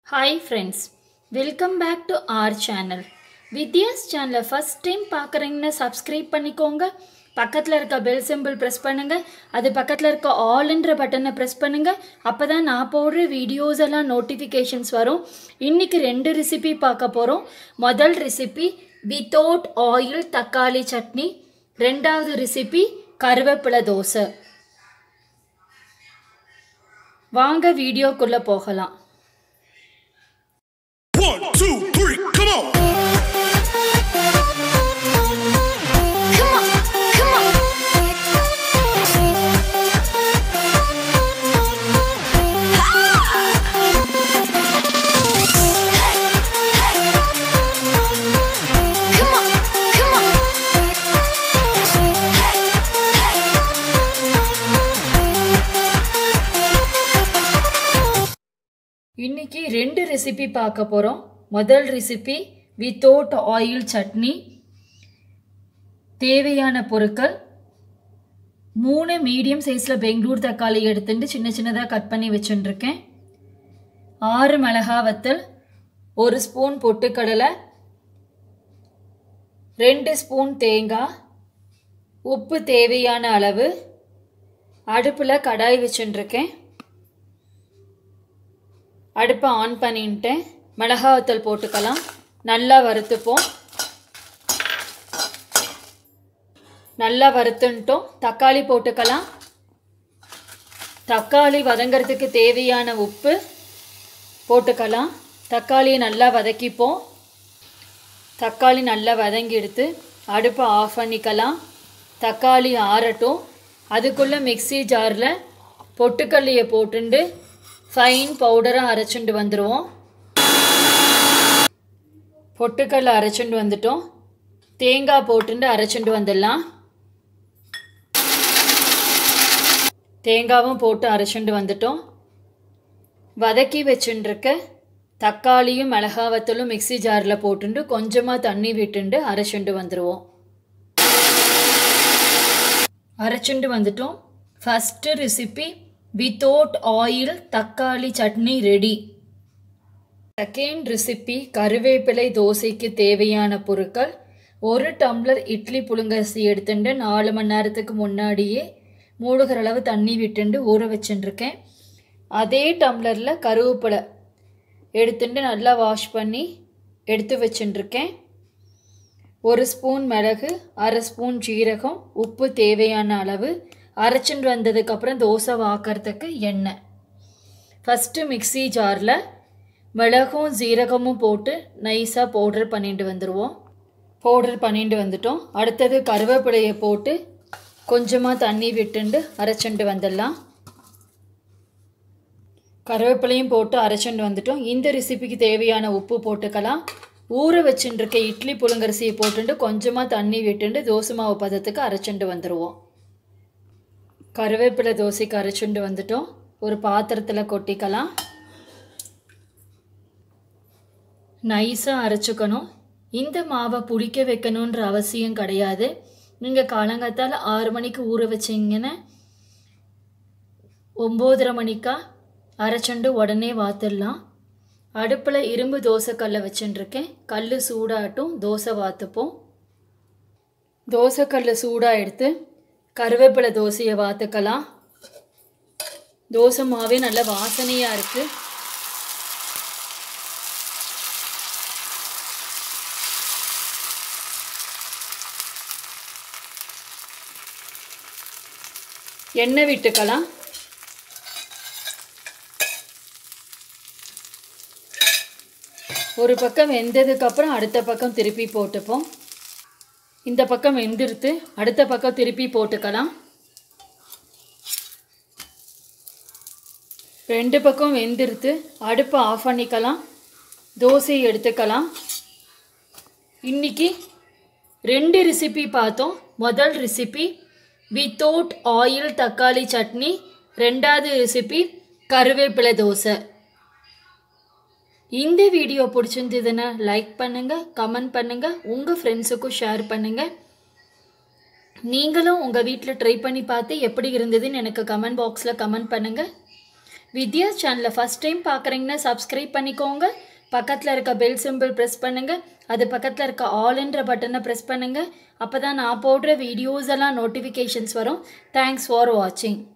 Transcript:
Hi friends welcome back to our channel Vidya's சேனலை first time பார்க்குறீங்கன்னா subscribe பண்ணிக்கோங்க பக்கத்தில் இருக்க பெல் சிம்பிள் ப்ரெஸ் பண்ணுங்கள் அது பக்கத்தில் இருக்க ஆல்ன்ற பட்டனை ப்ரெஸ் பண்ணுங்கள் அப்போ தான் நான் போடுற வீடியோஸ் எல்லாம் நோட்டிஃபிகேஷன்ஸ் வரும் இன்றைக்கி ரெண்டு ரெசிபி பார்க்க போகிறோம் முதல் ரெசிபி வித்தவுட் ஆயில் தக்காளி சட்னி ரெண்டாவது ரெசிபி கருவேப்பிலை தோசை வாங்க வீடியோக்குள்ளே போகலாம் One, two, three, come on! Come on, come on. Come on, come on. இன்னைக்கு ரெண்டு ரெசிபி பார்க்க போகிறோம் முதல் ரெசிபி வித்தவுட் ஆயில் சட்னி தேவையான பொருட்கள் மூணு மீடியம் சைஸில் பெங்களூர் தக்காளி எடுத்துட்டு சின்ன சின்னதாக கட் பண்ணி வச்சுட்டுருக்கேன் ஆறு மிளகா வத்தல் ஒரு ஸ்பூன் பொட்டுக்கடலை ரெண்டு ஸ்பூன் தேங்காய் உப்பு தேவையான அளவு அடுப்பில் கடாய் வச்சுட்டுருக்கேன் அடுப்பை ஆன் பண்ணிட்டேன் மிளகா வத்தல் போட்டுக்கலாம் நல்லா வறுத்துப்போம் நல்லா வறுத்துன்ட்டோம் தக்காளி போட்டுக்கலாம் தக்காளி வதங்கிறதுக்கு தேவையான உப்பு போட்டுக்கலாம் தக்காளியை நல்லா வதக்கிப்போம் தக்காளி நல்லா வதங்கி எடுத்து அடுப்பை ஆஃப் பண்ணிக்கலாம் தக்காளி ஆறட்டும் அதுக்குள்ளே மிக்ஸி ஜாரில் பொட்டுக்கல்லையை போட்டுண்டு ஃபைன் பவுடராக அரைச்சுண்டு வந்துடுவோம் பொட்டுக்கல்லை அரைச்சுண்டு வந்துட்டோம் தேங்காய் போட்டுண்டு அரைச்சுண்டு வந்துடலாம் தேங்காவும் போட்டு அரைச்சுண்டு வந்துட்டோம் வதக்கி வச்சுட்டுருக்க தக்காளியும் மிளகா வத்தலும் மிக்ஸி ஜாரில் போட்டுண்டு கொஞ்சமாக தண்ணி விட்டுண்டு அரைச்சுண்டு வந்துடுவோம் அரைச்சுண்டு வந்துட்டோம் ஃபஸ்ட்டு ரெசிபி வித்தவுட் ஆயில் தக்காளி சட்னி ரெடி செகண்ட் ரெசிபி கருவேப்பிலை தோசைக்கு தேவையான பொருட்கள் ஒரு டம்ளர் இட்லி புழுங்கரிசி எடுத்துட்டு நாலு மணி நேரத்துக்கு முன்னாடியே மூழ்கிற அளவு தண்ணி விட்டுண்டு ஊற வச்சுட்டுருக்கேன் அதே டம்ளரில் கருவேப்பிலை எடுத்துட்டு நல்லா வாஷ் பண்ணி எடுத்து வச்சுட்டுருக்கேன் ஒரு ஸ்பூன் மிளகு அரை ஸ்பூன் ஜீரகம் உப்பு தேவையான அளவு அரைச்சிட்டு வந்ததுக்கப்புறம் தோசை வாக்கறதுக்கு எண்ணெய் ஃபஸ்ட்டு மிக்ஸி ஜாரில் மிளகும் ஜீரகமும் போட்டு நைஸாக பவுடர் பண்ணிட்டு வந்துடுவோம் பவுடர் பண்ணிட்டு வந்துட்டோம் அடுத்தது கருவேப்பிலையை போட்டு கொஞ்சமாக தண்ணி விட்டுண்டு அரைச்சிட்டு வந்துடலாம் கருவேப்பிலையும் போட்டு அரைச்சிட்டு வந்துட்டோம் இந்த ரெசிபிக்கு தேவையான உப்பு போட்டுக்கலாம் ஊற வச்சுட்டுருக்க இட்லி புழுங்கரிசியை போட்டுட்டு கொஞ்சமாக தண்ணி விட்டுண்டு தோசை மாவு பதத்துக்கு அரைச்சிட்டு வந்துடுவோம் கருவேப்பிலை தோசைக்கு அரைச்சுண்டு வந்துட்டோம் ஒரு பாத்திரத்தில் கொட்டிக்கலாம் நைஸாக அரைச்சிக்கணும் இந்த மாவை புளிக்க வைக்கணுன்ற அவசியம் கிடையாது நீங்கள் காலங்காத்தால் ஆறு மணிக்கு ஊற வச்சிங்கன்னா ஒம்போதரை மணிக்கா அரைச்சுண்டு உடனே வாத்துடலாம் அடுப்பில் இரும்பு தோசை கல்லை வச்சுட்டுருக்கேன் கல் சூடாகட்டும் தோசை வாத்துப்போம் தோசை கல் சூடாக எடுத்து கருவேப்பிலை தோசையை வாத்துக்கலாம் தோசை மாவே நல்ல வாசனையாக இருக்குது எண்ணெய் விட்டுக்கலாம் ஒரு பக்கம் வெந்ததுக்கப்புறம் அடுத்த பக்கம் திருப்பி போட்டுப்போம் இந்த பக்கம் வெந்திருத்து அடுத்த பக்கம் திருப்பி போட்டுக்கலாம் ரெண்டு பக்கம் வெந்திருத்து அடுப்பை ஆஃப் பண்ணிக்கலாம் தோசையை எடுத்துக்கலாம் இன்னைக்கு ரெண்டு ரெசிபி பார்த்தோம் முதல் ரெசிபி வித்தவுட் ஆயில் தக்காளி சட்னி ரெண்டாவது ரெசிபி கருவேப்பிலை தோசை இந்த வீடியோ பிடிச்சிருந்ததுன்னா லைக் பண்ணுங்கள் கமெண்ட் பண்ணுங்கள் உங்கள் ஃப்ரெண்ட்ஸுக்கும் ஷேர் பண்ணுங்கள் நீங்களும் உங்கள் வீட்டில் ட்ரை பண்ணி பார்த்து எப்படி இருந்ததுன்னு எனக்கு கமெண்ட் பாக்ஸில் கமெண்ட் பண்ணுங்கள் வித்யா சேனலை ஃபஸ்ட் டைம் பார்க்குறீங்கன்னா சப்ஸ்கிரைப் பண்ணிக்கோங்க பக்கத்தில் இருக்க பெல் சிம்பிள் ப்ரெஸ் பண்ணுங்கள் அது பக்கத்தில் இருக்க ஆல்ன்ற பட்டனை ப்ரெஸ் பண்ணுங்கள் அப்போ தான் நான் போடுற வீடியோஸ் எல்லாம் நோட்டிஃபிகேஷன்ஸ் வரும் தேங்க்ஸ் ஃபார் வாட்சிங்